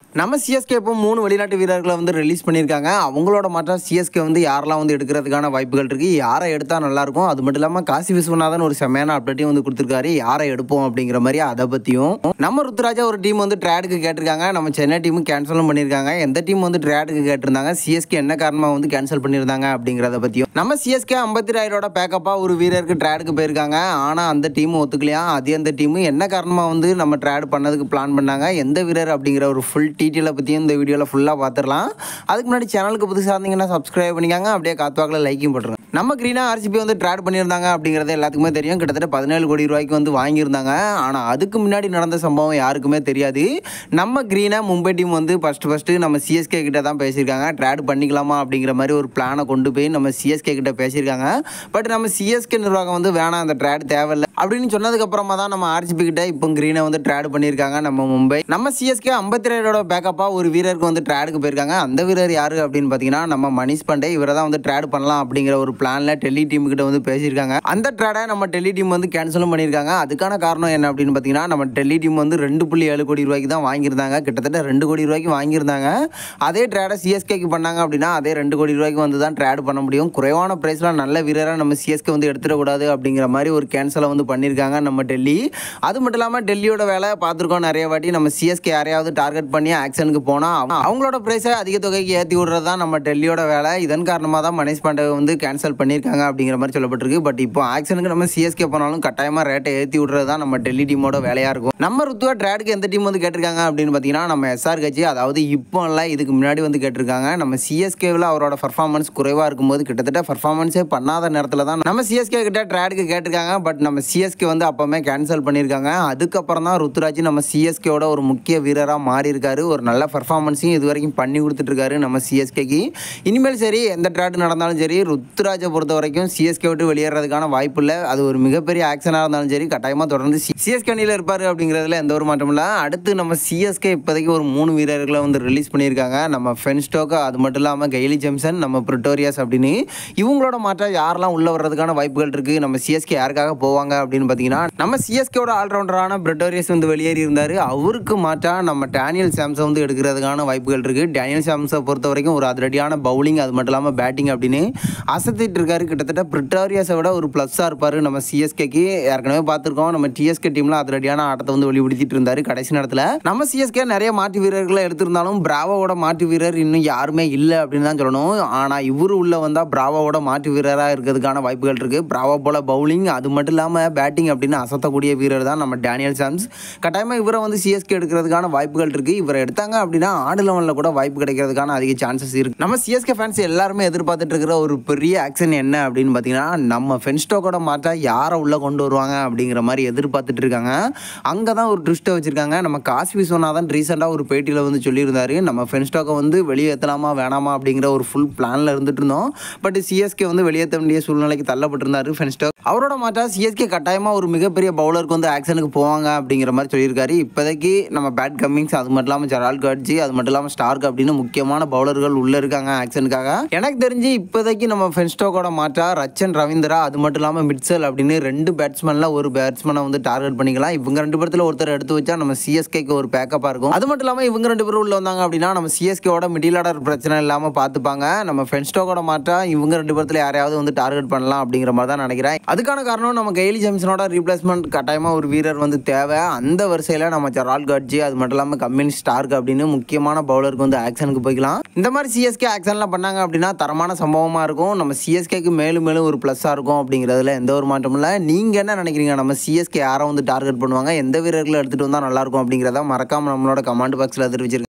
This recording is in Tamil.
நம்ம சிஎஸ்கே இப்போ மூணு வெளிநாட்டு வீரர்களை வந்து ரிலீஸ் பண்ணியிருக்காங்க அவங்களோட மாற்றம் சிஎஸ்கே வந்து யாரெல்லாம் வந்து எடுக்கிறதுக்கான வாய்ப்புகள் இருக்குது யாரை எடுத்தால் நல்லாயிருக்கும் அது மட்டும் இல்லாமல் காசி விஸ்வநாதன் ஒரு செமையான அப்டேட்டையும் வந்து கொடுத்துருக்காரு யாரை எடுப்போம் அப்படிங்கிற மாதிரி அதை பற்றியும் நம்ம ருத்துராஜா ஒரு டீம் வந்து ட்ரேடுக்கு கேட்டிருக்காங்க நம்ம சென்னை டீமும் கேன்சலும் பண்ணியிருக்காங்க எந்த டீம் வந்து ட்ரேடுக்கு கேட்டிருந்தாங்க சிஎஸ்கே என்ன காரணமாக வந்து கேன்சல் பண்ணியிருந்தாங்க அப்படிங்கிறத பற்றியும் நம்ம சிஎஸ்கே ஐம்பத்தி ராயரோட பேக்கப்பாக ஒரு வீரருக்கு ட்ரேடுக்கு போயிருக்காங்க ஆனால் அந்த டீம் ஒத்துக்கலையா அதே அந்த டீமு என்ன காரணமாக வந்து நம்ம ட்ரேட் பண்ணதுக்கு பிளான் பண்ணாங்க எந்த வீரர் அப்படிங்கிற ஒரு ஃபுல் டீட்டெயிலை பற்றியும் இந்த வீடியோவில் ஃபுல்லாக பார்த்துடலாம் அதுக்கு முன்னாடி சேனலுக்கு புதுசாக இருந்தீங்கன்னா சப்ஸ்கிரைப் பண்ணிக்காங்க அப்படியே காத்துவாக்கில் லைக்கும் போட்டுருங்க நம்ம க்ரீனா ஆர்சிபி வந்து ட்ரேட் பண்ணியிருந்தாங்க அப்படிங்கிறது எல்லாத்துக்குமே தெரியும் கிட்டத்தட்ட பதினேழு கோடி ரூபாய்க்கு வந்து வாங்கியிருந்தாங்க ஆனால் அதுக்கு முன்னாடி நடந்த சம்பவம் யாருக்குமே தெரியாது நம்ம க்ரீனா மும்பை டீம் வந்து ஃபஸ்ட்டு ஃபஸ்ட்டு நம்ம சிஎஸ்கே கிட்ட தான் பேசியிருக்காங்க ட்ரேட் பண்ணிக்கலாமா அப்படிங்கிற மாதிரி ஒரு பிளானை கொண்டு போய் நம்ம சிஎஸ்கே கிட்ட பேசியிருக்காங்க பட் நம்ம சிஎஸ்கே நிர்வாகம் வந்து வேணாம் அந்த ட்ரேட் தேவையில்லை அப்படின்னு சொன்னதுக்கு அப்புறமா தான் நம்ம ஆர்சிபி கிட்ட இப்போ க்ரீனை வந்து ட்ரேட் பண்ணியிருக்காங்க நம்ம மும்பை நம்ம சிஎஸ்கே ஐம்பத்தி ரெண்டோட பேக்கப்பாக ஒரு வீரருக்கு வந்து ட்ரேடுக்கு போயிருக்காங்க அந்த வீரர் யாரு அப்படின்னு பார்த்தீங்கன்னா நம்ம மணிஷ் பாண்டே இவரை தான் வந்து ட்ரேட் பண்ணலாம் அப்படிங்கிற ஒரு பிளானில் டெல்லி டீம் கிட்ட வந்து பேசியிருக்காங்க அந்த ட்ரேடை நம்ம டெல்லி டீம் வந்து கேன்சலும் பண்ணியிருக்காங்க அதுக்கான காரணம் என்ன அப்படின்னு பார்த்தீங்கன்னா நம்ம டெல்லி டீம் வந்து ரெண்டு புள்ளி ஏழு கோடி ரூபாய்க்கு தான் வாங்கியிருந்தாங்க கிட்டத்தட்ட ரெண்டு கோடி ரூபாய்க்கு வாங்கியிருந்தாங்க அதே ட்ரேடை சிஎஸ்கேக்கு பண்ணாங்க அப்படின்னா அதே ரெண்டு கோடி ரூபாய்க்கு வந்து தான் ட்ரேட் பண்ண முடியும் குறைவான ப்ரைஸில் நல்ல வீரராக நம்ம சிஎஸ்கே வந்து எடுத்துடக்கூடாது அப்படிங்கிற மாதிரி ஒரு கேன்சலை வந்து பண்ணியிருக்காங்க நம்ம டெல்லி அது மட்டும் இல்லாமல் டெல்லியோட வேலை பார்த்துருக்கோம் நிறைய வாட்டி நம்ம சிஎஸ்கே யாரையாவது டார்கெட் பண்ணி ஆக்ஷனுக்கு போனால் அவங்களோட ப்ரைஸை அதிக தொகைக்கு ஏற்றி விடுறது தான் நம்ம டெல்லியோட வேலை இதன் காரணமாக தான் மணிஷ் பாண்டே வந்து கேன்சல் பண்ணியிருக்காங்க அப்படிங்கிற மாதிரி சொல்லப்பட்டிருக்கு பட் இப்போ ஆக்ஷனுக்கு நம்ம சிஎஸ்கே போனாலும் கட்டாயமாக ரேட்டை ஏற்றி விடுறது தான் நம்ம டெல்லி டீமோட வேலையாக இருக்கும் நம்ம ருத்துவா ட்ரேடுக்கு எந்த டீம் வந்து கேட்டிருக்காங்க அப்படின்னு பார்த்தீங்கன்னா நம்ம எஸ்ஆர் கட்சி அதாவது இப்போ இல்லை இதுக்கு முன்னாடி வந்து கேட்டிருக்காங்க நம்ம சிஎஸ்கேவில் அவரோட பர்ஃபார்மன்ஸ் குறைவாக இருக்கும்போது கிட்டத்தட்ட பர்ஃபார்மன்ஸே பண்ணாத நேரத்தில் தான் நம்ம சிஎஸ்கே கிட்ட ட்ரேடுக்கு கேட்டிருக்காங்க பட் நம்ம சிஎஸ்கே வந்து அப்போவுமே கேன்சல் பண்ணியிருக்காங்க அதுக்கப்புறம் தான் ருத்துராஜ் நம்ம சிஎஸ்கேவோட ஒரு முக்கிய வீரராக மாறி இருக்காரு ஒரு நல்ல பர்ஃபார்மன்ஸையும் இது வரைக்கும் பண்ணி கொடுத்துட்ருக்காரு நம்ம சிஎஸ்கேக்கு இனிமேல் சரி எந்த ட்ராட் நடந்தாலும் சரி ருத்துராஜை பொறுத்த வரைக்கும் சிஎஸ்கே விட்டு வெளியேறதுக்கான வாய்ப்பு இல்லை அது ஒரு மிகப்பெரிய ஆக்ஷனாக இருந்தாலும் சரி கட்டாயமாக தொடர்ந்து சிஎஸ்கே அணியில் இருப்பார் அப்படிங்கிறதுல எந்த ஒரு மாற்றமும் இல்லை அடுத்து நம்ம சிஎஸ்கே இப்போதைக்கு ஒரு மூணு வீரர்களை வந்து ரிலீஸ் பண்ணியிருக்காங்க நம்ம ஃபென்ஸ்டோக்கு அது மட்டும் இல்லாமல் கெய்லி ஜெம்சன் நம்ம ப்ரிட்டோரியாஸ் அப்படின்னு இவங்களோட மாற்றம் யாரெல்லாம் உள்ள வர்றதுக்கான வாய்ப்புகள் இருக்குது நம்ம சிஎஸ்கே யாருக்காக போவாங்க அப்படின்னு பார்த்தீங்கன்னா நம்ம சிஎஸ்கேவோட ஆல்ரவுண்டரான பிரிட்டோரியஸ் வந்து வெளியேறி இருந்தார் அவருக்கு மாற்றா நம்ம டேனியல் சாம்ஸை வந்து எடுக்கிறதுக்கான வாய்ப்புகள் இருக்குது டேனியல் சாம்ஸை பொறுத்த வரைக்கும் ஒரு அதிரடியான பவுலிங் அது மட்டும் இல்லாமல் பேட்டிங் அப்படின்னு அசத்திட்டு இருக்காரு கிட்டத்தட்ட பிரிட்டோரியாஸை விட ஒரு ப்ளஸ்ஸாக இருப்பார் நம்ம சிஎஸ்கேக்கு ஏற்கனவே பார்த்துருக்கோம் நம்ம டிஎஸ்கே டீமில் அதிரடியான ஆட்டத்தை வந்து வெளிப்படுத்திட்டு இருந்தார் கடைசி நேரத்தில் நம்ம சிஎஸ்கே நிறைய மாற்று வீரர்களை எடுத்திருந்தாலும் பிராவோட மாற்று வீரர் இன்னும் யாருமே இல்லை அப்படின்னு தான் சொல்லணும் ஆனால் இவரு உள்ள வந்தால் பிராவோட மாற்று வீரராக இருக்கிறதுக்கான வாய்ப்புகள் இருக்குது பிராவோ போல பவுலிங் அது மட்டும் இல்லாமல் பேட்டிங் அப்படின்னு அசத்தக்கூடிய வீரர் தான் நம்ம டேனியல் சாம்ஸ் கட்டாயமாக இவரை வந்து சிஎஸ்கே எடுக்கிறதுக்கான வாய்ப்புகள் இருக்குது இவரை எடுத்தாங்க அப்படின்னா ஆடு லெவனில் கூட வாய்ப்பு கிடைக்கிறதுக்கான அதிக சான்சஸ் இருக்குது நம்ம சிஎஸ்கே ஃபேன்ஸ் எல்லாருமே எதிர்பார்த்துட்டு இருக்கிற ஒரு பெரிய ஆக்ஷன் என்ன அப்படின்னு பார்த்தீங்கன்னா நம்ம ஃபென்ஸ்டோக்கோட மாற்றா யாரை உள்ளே கொண்டு வருவாங்க அப்படிங்கிற மாதிரி எதிர்பார்த்துட்டு இருக்காங்க அங்கே தான் ஒரு ட்விஸ்ட்டை வச்சுருக்காங்க நம்ம காசி விஸ்வநாதன் ரீசெண்டாக ஒரு பேட்டியில் வந்து சொல்லியிருந்தாரு நம்ம ஃபென்ஸ்டோக்கை வந்து வெளியேற்றலாமா வேணாமா அப்படிங்கிற ஒரு ஃபுல் பிளானில் இருந்துட்டு இருந்தோம் பட் சிஎஸ்கே வந்து வெளியேற்ற வேண்டிய சூழ்நிலைக்கு தள்ளப்பட்டிருந்தாரு ஃபென்ஸ்டோக் அவரோட மாற்றா சிஎஸ்கே கட்டாயமாக ஒரு மிகப்பெரிய பவுலருக்கு வந்து ஆக்ஷனுக்கு போவாங்க அப்படிங்கிற மாதிரி சொல்லியிருக்காரு இப்போதைக்கு நம்ம பேட் கம்மிங்ஸ் அது மட்டும் இல்லாமல் ஜெரால் காட்ஜி அது மட்டும் இல்லாமல் ஸ்டார்க் அப்படின்னு முக்கியமான பவுலர்கள் உள்ளே இருக்காங்க ஆக்ஷனுக்காக எனக்கு தெரிஞ்சு இப்போதைக்கு நம்ம ஃபென்ஸ்டோக்கோட மாற்றா ரச்சன் ரவீந்திரா அது மட்டும் இல்லாமல் மிட்சல் அப்படின்னு ரெண்டு பேட்ஸ்மேனில் ஒரு பேட்ஸ்மேனை வந்து டார்கெட் பண்ணிக்கலாம் இவங்க ரெண்டு பேர்த்தில் ஒருத்தர் எடுத்து வச்சா நம்ம சிஎஸ்கேக்கு ஒரு பேக்கப்பாக இருக்கும் அது மட்டும் இல்லாமல் இவங்க ரெண்டு பேரும் உள்ள வந்தாங்க அப்படின்னா நம்ம சிஎஸ்கேவோட மிடில் ஆர்டர் பிரச்சனை இல்லாமல் பார்த்துப்பாங்க நம்ம ஃபென்ஸ்டோக்கோட மாற்றா இவங்க ரெண்டு பேர்த்தில் யாரையாவது வந்து டார்கெட் பண்ணலாம் அப்படிங்கிற மாதிரி தான் நினைக்கிறேன் அதுக்கான காரணம் நம்ம கெய்லி ஜேம்சனோட ரீப்ளேஸ்மெண்ட் கட்டாயமாக ஒரு வீரர் வந்து தேவை அந்த வரிசையில் நம்ம ஜெரால் காட்ஜி அது மட்டும் இல்லாமல் கம்மின் ஸ்டார்க் அப்படின்னு முக்கியமான பவுலருக்கு வந்து ஆக்ஷனுக்கு போய்க்கலாம் இந்த மாதிரி சிஎஸ்கே ஆக்ஷன்லாம் பண்ணாங்க அப்படின்னா தரமான சம்பவமாக இருக்கும் நம்ம சிஎஸ்கேக்கு மேலும் மேலும் ஒரு ப்ளஸ்ஸாக இருக்கும் அப்படிங்கிறதுல எந்த ஒரு மாற்றமும் இல்லை நீங்கள் என்ன நினைக்கிறீங்க நம்ம சிஎஸ்கே யாரை வந்து டார்கெட் பண்ணுவாங்க எந்த வீரர்களை எடுத்துகிட்டு வந்தால் நல்லாயிருக்கும் அப்படிங்கிறத மறக்காமல் நம்மளோட கமெண்ட் பாக்ஸில் தெரிவிச்சிருக்கேன்